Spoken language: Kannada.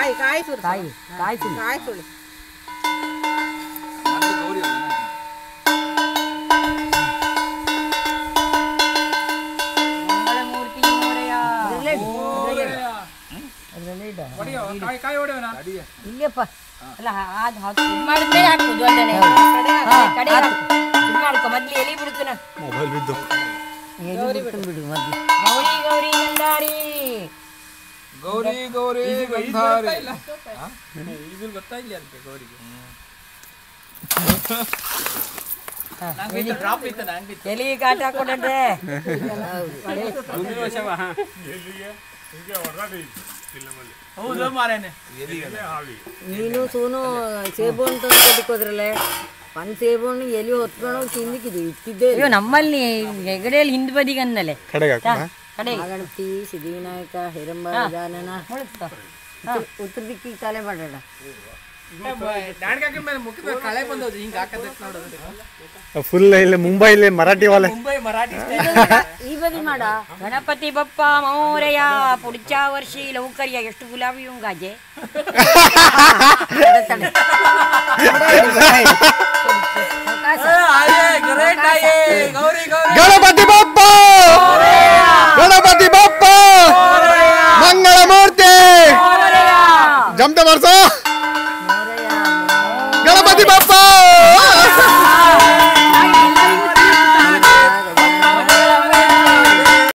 ಕಾಯಿ ಕಾಯಿ ಸುರು ಕಾಯಿ ಕಾಯಿ ಸುಳಿ ಕಾಯಿ ಸುಳಿ ಮಂಗಳಮೂರ್ತಿ ಮೋರೆಯ ಅದ್ರಲ್ಲೇ ಇಡ ಇಲ್ಲಪ್ಪ ಅಲ್ಲ ಅದು ಹಾಕಿ ಇದು ಮಾಡಿದ್ಮೇಲೆ ಹಾಕುದು ಅಲ್ಲನೆ ಕಡೆ ಹಾಕು. ಇದು ಮಾಡ್ಕೊ ಮೊದ್ಲು ಎಲಿ ಬಿಡ್ತಾನ ಮೊಬೈಲ್ ಬಿದ್ದು ಎಲಿ ಬಿಡ್ತಾನೆ ಬಿಡು ಮೊದ್ಲು ಗೌರಿ ಗೌರಿ ಗಂಧಾರಿ ಗೌರಿ ಗೌರಿ ಗಂಧಾರಿ ಎಲಿ ಕಾಟ ಕೊಡಂತೆ ನೀನು ಸೋನು ಸೇಬು ಅಂತ ಕೊಟ್ಟಿಕೋದ್ರಲ್ಲೇ ಒಂದು ಸೇಬುಣ್ಣು ಎಲ್ಲಿ ಹೊತ್ಕೊಂಡು ಹೋಗಿ ತಿನ್ಲಿಕ್ಕಿದೆ ಇಟ್ಟಿದ್ದೆ ಅಯ್ಯೋ ನಮ್ಮಲ್ಲಿ ಹೆಗಡೆಯಲ್ಲಿ ಹಿಂದ್ ಬದಿಗೆ ಅಂದಲೆ ಕಡೆಗೆ ಹಾಕೋಣ ಕಡೆ ಗಣಪತಿ ಸಿದ್ಧಿವಿನಾಯಕ ಹಿರಂಬ ಗಜಾನನ ಮುಳುಗ್ತಾ. ಉತ್ತರ- ಉತ್ತರ ದಿಕ್ಕಿಗೆ ತಲೆ ಮಾಡೋಣ ಕಳೆ ಬಂದದ್ದು ಹಿಂಗ ಹಾಕದಕ್ಕೆ ನೋಡೋದು ಫುಲ್ ಇಲ್ಲಿ ಮುಂಬೈಲಿ ಮರಾಠಿ ವಾಲೆ ಮುಂಬೈ ಮರಾಠಿ ಈ ಬದಿ ಮಾಡ ಗಣಪತಿ ಬಪ್ಪ ಮೌರ್ಯ ಪುಡ್ಚ ವರ್ಷಿ ಲೌಕರ್ಯ ಎಷ್ಟು ಗುಲಾಬಿ ಉಂಗಾಜೆ ಗೌರಿ ಗೌರಿ ಗಣಪತಿ ಬಪ್ಪ ಗಣಪತಿ ಬಪ್ಪ ಮಂಗಳ ಮೂರ್ತಿ ಜಮತೆ ಮಾಡ್ಸೋ